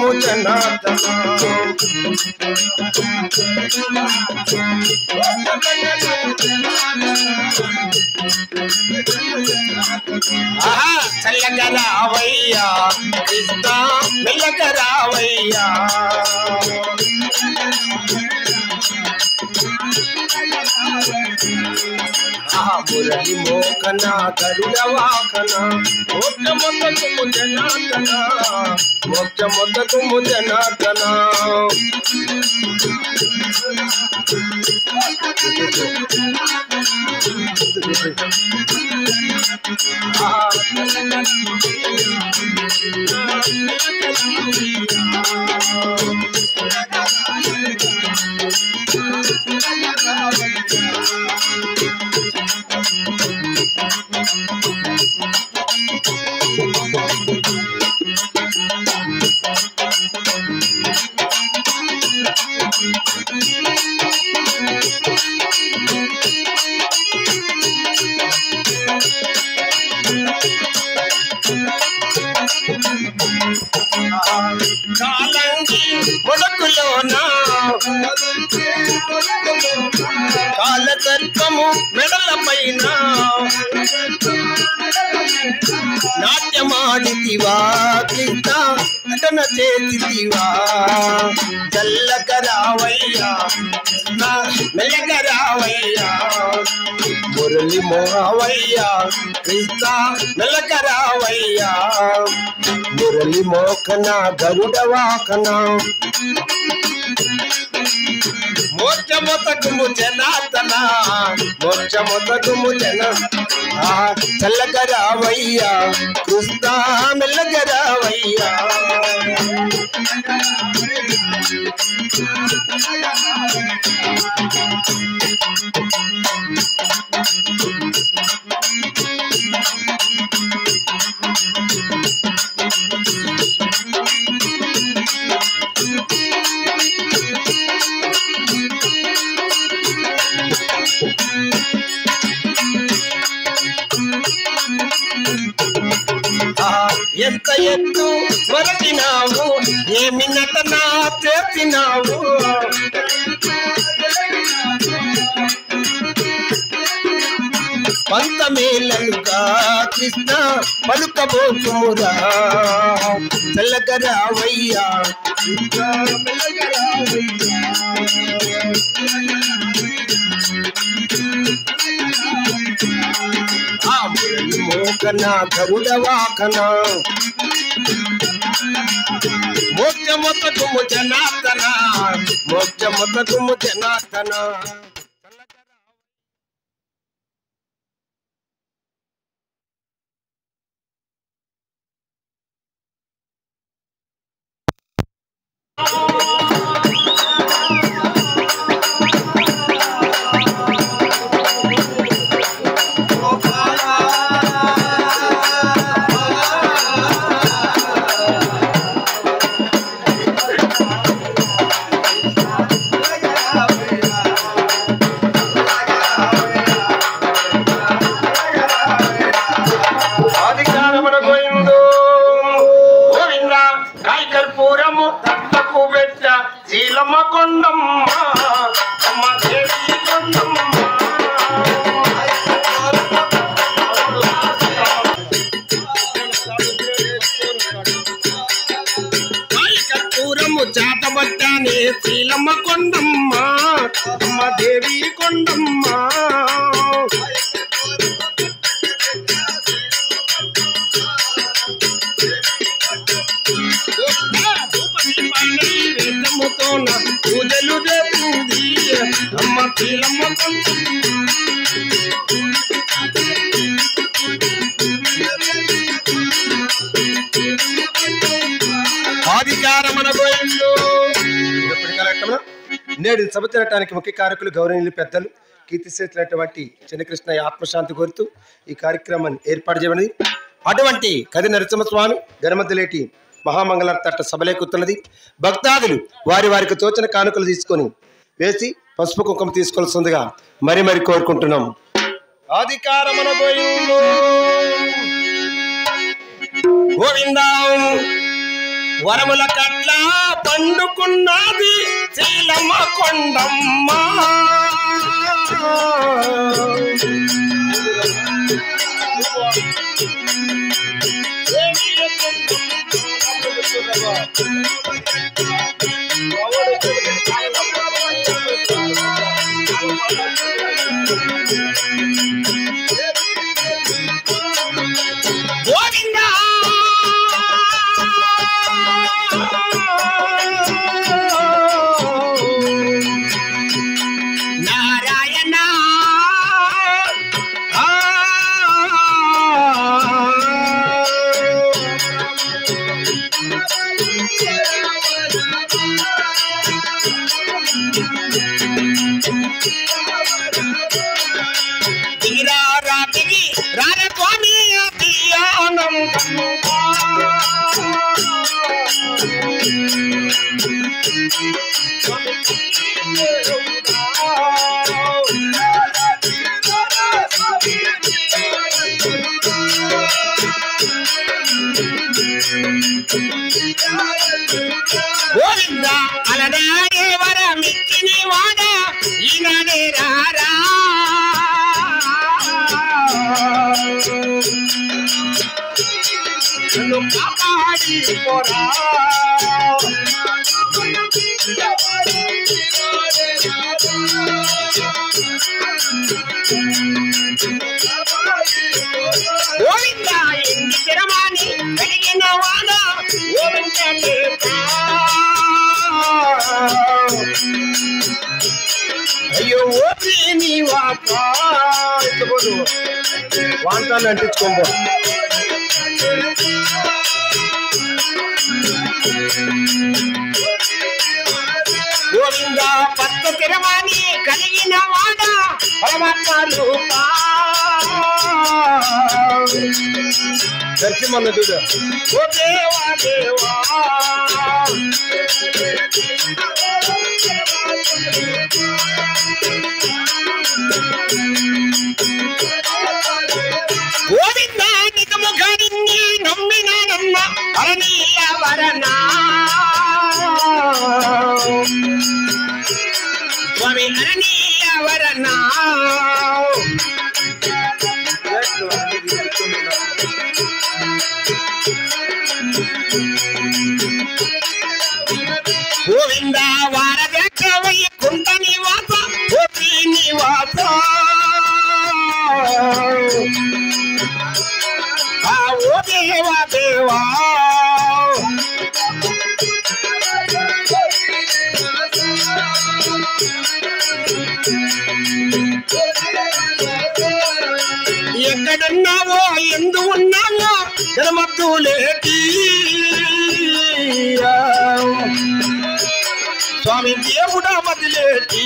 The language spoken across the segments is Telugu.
జనార్దన ఆహా చల్లగా రావయ్యా కృష్ణ మెల్లగా రావయ్యా ఆహా మురళి మోకన గరుడ వాకన మోక్ష మొత్తకు జనార్దన మోక్ష మొత్తకు జనార్దన కాలంగి మొదకులోన కాలతత్వము మెడల పైన నాట్యమాడితివా కృష్ణ నటన చేతివా చల్లకరావయ్యా నా మెల్లకరావయ్యా మురళి మోహవయ్యా కృష్ణ మెల్లకరావయ్యా మురళి మోకన గరుడ వాకన మోక్ష మొతకుము జనార్దన మోక్ష మొతకుము జన ఆ చల్లగరావయ్యా కృష్ణ మెల్లగరావయ్యా ఆ, ఎంత ఎత్తు వరకినావు ఏమి నటన చేసినావు పంతమేళ్ళలుగా కృష్ణ పలుకబోతుమురా చల్లగరావయ్యా ఆ మురళి మోకన గరుడ వాకన మోక్ష మొత్తకుము జనార్దన మోక్ష మొత్తకుము జనార్దన అధికారమున గోయిందు గోవింద కాయ కర్పూరము తట్టకు పెట్ట శీలమ్మ కొండమ్మ అమ్మ దేవి కొండమ్మ కాయ కర్పూరము చాటబట్టానే శీలమ్మ కొండమ్మ అమ్మ దేవి కొండమ్మ పూజలు దేవుది అమ్మ పీలమ్మ ఆదికారమన గోయంలో నేడు సభ తినటానికి ముఖ్య కారకులు గౌరవనీయులు పెద్దలు కీర్తిశేషులైనటువంటి చిన్నకృష్ణ ఆత్మశాంతి కోరుతూ ఈ కార్యక్రమాన్ని ఏర్పాటు చేయబడింది అటువంటి కది నరసింహస్వామి గణమద్దులేటి మహామంగళ తట్ట సభలేకుతున్నది భక్తాదులు వారి వారికి తోచిన కానుకలు తీసుకొని వేసి పసుపు కుంకుమ తీసుకోవాల్సిందిగా మరి మరి కోరుకుంటున్నాం అధికారమున గోవిందా వరముల కట్ల పండుకున్నది శీలమ్మ కొండమ్మ గోవిందా నారాయణ ఆ దిగిరా రా దిగి రార స్వామి ధ్యానం గోవింద అలనాడే వర మిక్కిని వాడ ఈనాడే రారా నన్ను కాపాడి పోరా గోవింద ఎండి తిరమాని కలిగిన వాడ గోవింద అయ్యో ఓపి నీ వాప వాంతాన్ని అంటించుకోబో గోవింద పత్త తిరమాని కలిగిన వాడ పరమాత్మ రూపా దర్శమన్న చూడ ఓ దేవా దేవా గోవింద నిజముఖాన్ని నమ్మిన నమ్మ అరణీయ వరనా స్వామి అరణీయ వరనా గోవింద వారదక్షవై కుంట నివాస గోపి నివాస ఆ ఓ దేవా దేవా ఎక్కడున్నావో ఎందు ఉన్నావో జనమద్దులేటి స్వామి దేవుడా మదిలేటి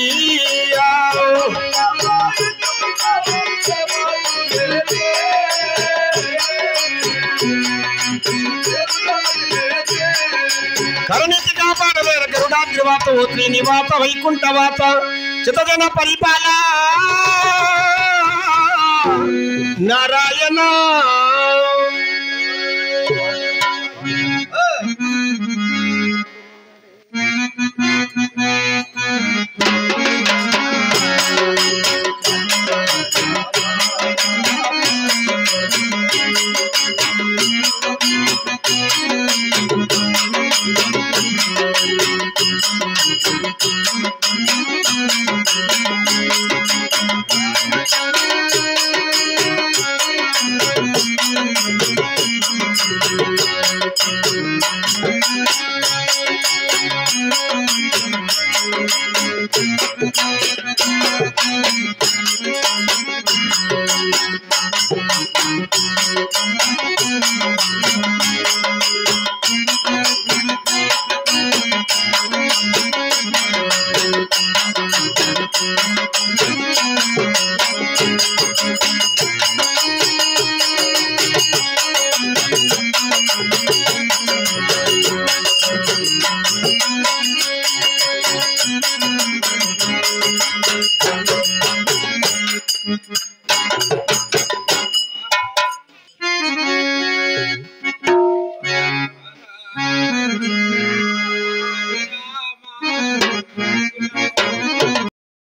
కరుణితి కాపాడవేర గరుడాద్రివాత ఓ శ్రీనివాస వైకుంఠవాత చితజన పరిపాల నారాయణ